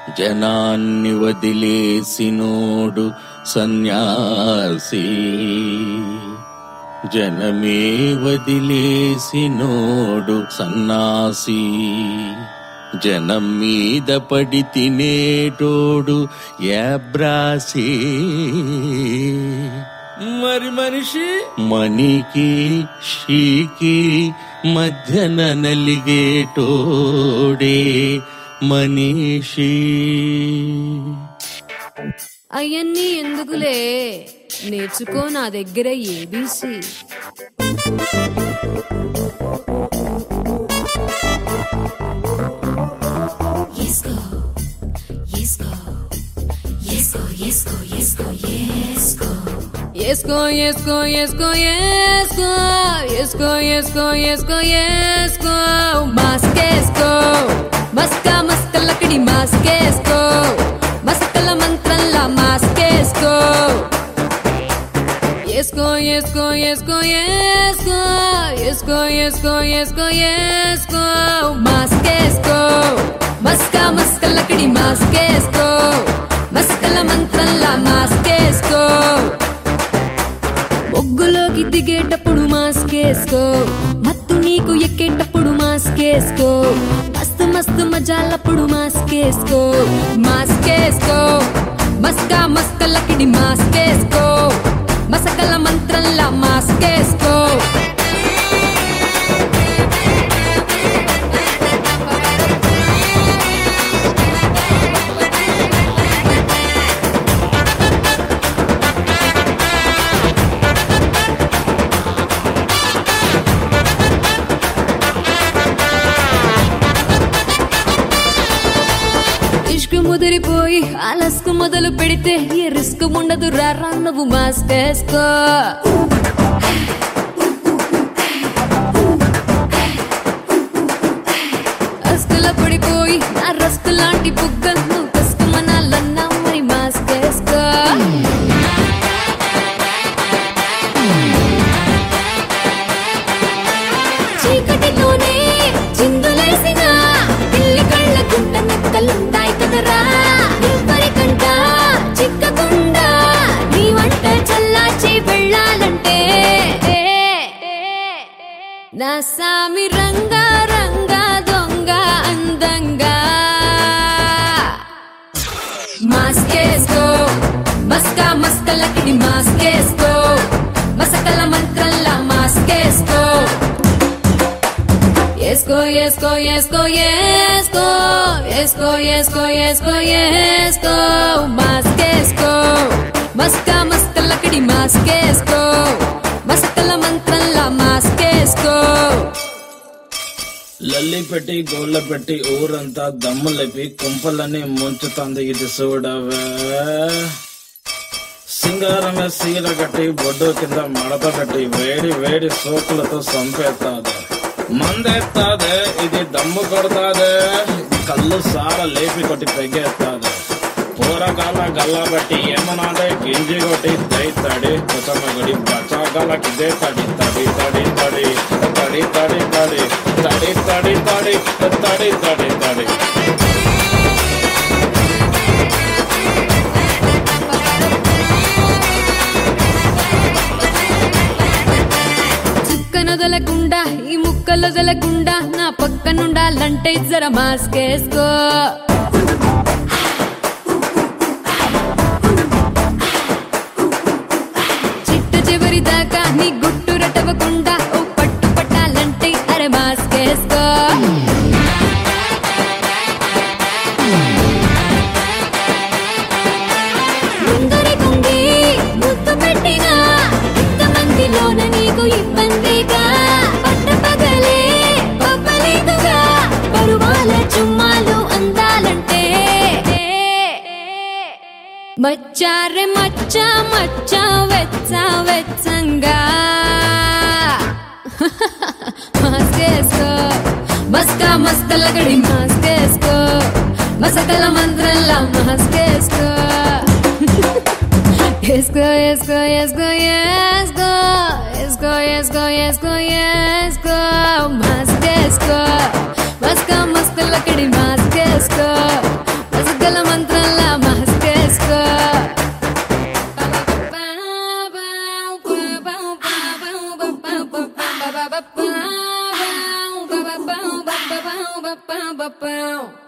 జనాన్ని వదిలేసినోడు సన్యాసి జనమే వదిలేసినోడు సన్నాసి జనం మీద పడి తినేటోడు యాబ్రాసి మరి మనిషి మనికి షీకి మధ్యన నలిగేటోడే మనీషి అవన్నీ ఎందుకులే నేర్చుకో నా దగ్గర ABC Yes, go. Yes, go. Yes, go. Yes, go. Yes, go. Yes, go. ఎస్కో ఎస్కో ఎస్కో ఎస్కో ఎస్కో ఎస్కో ఎస్కో ఎస్కో మాస్క్ ఎస్కో మస్కా మస్క లకడి మాస్క్ ఎస్కో మస్కల మంత్రంలా మాస్క్ ఎస్కో ఎస్కో ఎస్కో ఎస్కో ఎస్కో ఎస్కో ఎస్కో ఎస్కో ఎస్కో మాస్క్ ఎస్కో మస్కా మస్క లకడి మాస్క్ ఎస్కో మస్కల మంత్రంలా మాస్క్ ఎస్కో ఒగ్గులోకి దిగేటప్పుడు మాస్క్ వేసుకో మత్తు నీకు ఎక్కేటప్పుడు మాస్క్ వేసుకో మస్తు మస్తు మజాలప్పుడు మాస్క్ వేసుకో మాస్క్ వేసుకో మస్కా మస్కలకిడి మాస్క్ వేసుకో మసకల మంత్రంలా మాస్క్ వేసుకో ఇష్క్ ముదిరిపోయి ఆలస్కు మొదలు పెడితే ఏ రిస్క్ ఉండదు రారా నువ్వు మాస్క్ వేసుకో అస్కుల పడిపోయి నా రస్కు లాంటి బుగ్గ నువ్వు కసుకుమనాలన్నా మరి మాస్క్ వేసుకో చీకటిలోనే చిందులేసిన పిల్లి కళ్ళ గుంట నక్కలుంటాయి కదరా ఎవరికంట చిక్కకుండా నీ వంట చల్లాచి వెళ్ళాలంటే నా సామి రంగా రంగా దొంగ అందంగా మాస్క్ వేసుకో మస్కా మస్కలకి మాస్క్ వేసుకో మసకల మంత్రంలా మాస్క్ వేసుకో వేసుకో వేసుకో వేసుకో వేసుకో వేసుకో వేసుకో వేసుకో వేసుకో మాస్క్ వేసుకో మస్కా మస్కలకి మాస్క్ వేసుకో మసకల మంత్రంలా మాస్క్ వేసుకో లల్లి పెట్టి గోళ్ళ పెట్టి ఊరంతా దమ్ములపి కుంపలని ముంచుతుంది ఇది చూడవే సింగారమే సీర కట్టి బొడ్డు కింద మడత కట్టి వేడి వేడి సోకులతో సంపేస్తాది మందేస్తాదే ఇది దమ్ము కొడతాదే కళ్ళు సార లేపి కొట్టి పెగేస్తాది పూరగాల గల్లా బట్టి ఏమనాదే గింజి కొట్టి దై తడి కుసమగుడి బచాగాలకి ఇదే తడి తడి తడి తడి తడి తడి తడి తడి తడి తడి తడి తడి తడి చుక్కనొదలకుండా ఈ ముక్కలొదలకుండా నా పక్కనుండాలంటే జర మాస్క్ వేసుకో చిట్టు చివరి దాకా నీ గుట్టు రటవకుండా ఓ పట్టు పట్టాలంటే అరే మాస్క్ వేసుకో ముందరి కుంగి ముద్దు పెట్టిన ఇంతమందిలోన నీకు ఇబ్బందిగా పట్ట పగలే పబ్బలేదుగా పరువాల చుమ్మాలు అందాలంటే మచ్చారె మచ్చ మచ్చ వెచ్చ వెచ్చంగా మాస్క్ వేసుకో మస్కా మస్కలగడి మాస్క్ వేసుకో మసకల మంత్రంలా మాస్క్ వేసుకో వేసుకో వేసుకో వేసుకో వేసుకో వేసుకో వేసుకో వేసుకో వేసుకో మాస్క్ వేసుకో మస్కా మస్కలకడి మాస్క్ వేసుకో మసకల ba-bow, ba-bow, ba-bow.